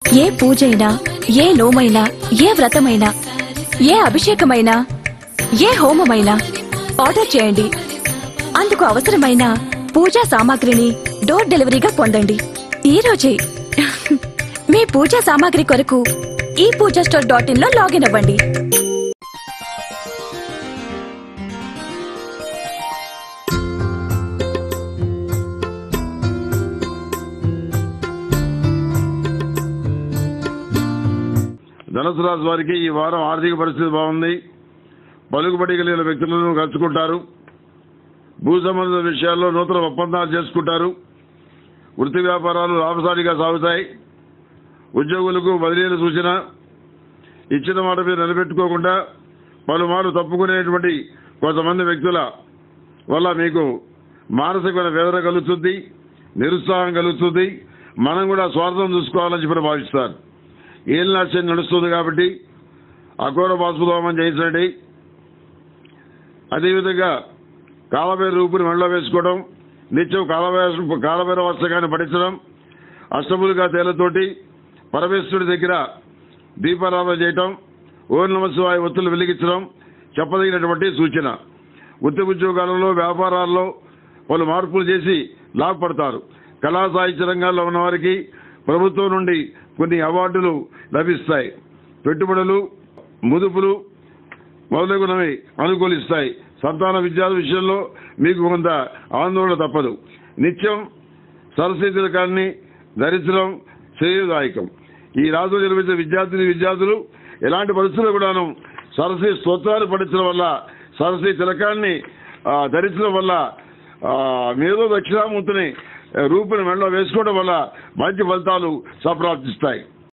ఏ పూజైనా ఏ నోమైనా ఏ వ్రతమైనా ఏ అభిషేకమైనా ఏ హోమమైనా ఆర్డర్ చేయండి అందుకు అవసరమైన పూజా సామాగ్రిని డోర్ డెలివరీగా పొందండి ఈ రోజే మీ పూజా సామాగ్రి కొరకు ఈ పూజా స్టోర్ డాట్ ఇన్ లో లాగిన్ అవ్వండి ధనుసు రాశి వారికి ఈ వారం ఆర్థిక పరిస్థితి బాగుంది పలుకుబడి కలిగిన వ్యక్తులను కలుసుకుంటారు భూ సంబంధిత విషయాల్లో నూతన ఒప్పందాలు చేసుకుంటారు వృత్తి వ్యాపారాలు లాభసాటిగా సాగుతాయి ఉద్యోగులకు బదిలీల సూచన ఇచ్చిన మాట మీద నిలబెట్టుకోకుండా పలుమార్లు తప్పుకునేటువంటి కొంతమంది వ్యక్తుల వల్ల మీకు మానసికమైన వేదన కలుగుతుంది నిరుత్సాహం కలుగుతుంది మనం కూడా స్వార్థం చూసుకోవాలని చెప్పి భావిస్తారు ఏం లక్ష్యం నడుస్తుంది కాబట్టి అఘోర బాసుదోమం చేయించండి అదేవిధంగా కాలభైర రూపుని మెడలో వేసుకోవడం నిత్యం కాలభైర కాలభైర వస్త్రకాన్ని పఠించడం అష్టములుగా తేలతోటి పరమేశ్వరుడి దగ్గర దీపారాధన చేయటం ఓం నమ శివాయ ఒత్తులు వెలిగించడం చెప్పదగినటువంటి సూచన వృత్తి ఉద్యోగాలలో వ్యాపారాల్లో పలు మార్పులు చేసి లాభపడతారు కళా సాహిత్య రంగాల్లో ఉన్న వారికి ప్రభుత్వం నుండి కొన్ని అవార్డులు లభిస్తాయి పెట్టుబడులు ముదుపులు మొదలగునవి అనుకూలిస్తాయి సంతాన విద్యార్థి విషయంలో మీకు కొంత ఆందోళన తప్పదు నిత్యం సరస్వతి తిలకాన్ని ధరించడం శ్రేయదాయకం ఈ రాజు నిర్మించిన విద్యార్థిని విద్యార్థులు ఎలాంటి పరిస్థితుల్లో కూడాను సరస్వతి స్తోత్రాలు పఠించడం వల్ల సరస్వతి తిలకాన్ని ఆ, ధరించడం వల్ల ఆ, మేధో దక్షిణామూర్తిని ఆ, రూపుని మెడలో వేసుకోవడం వల్ల మంచి ఫలితాలు సంప్రాప్తిస్తాయి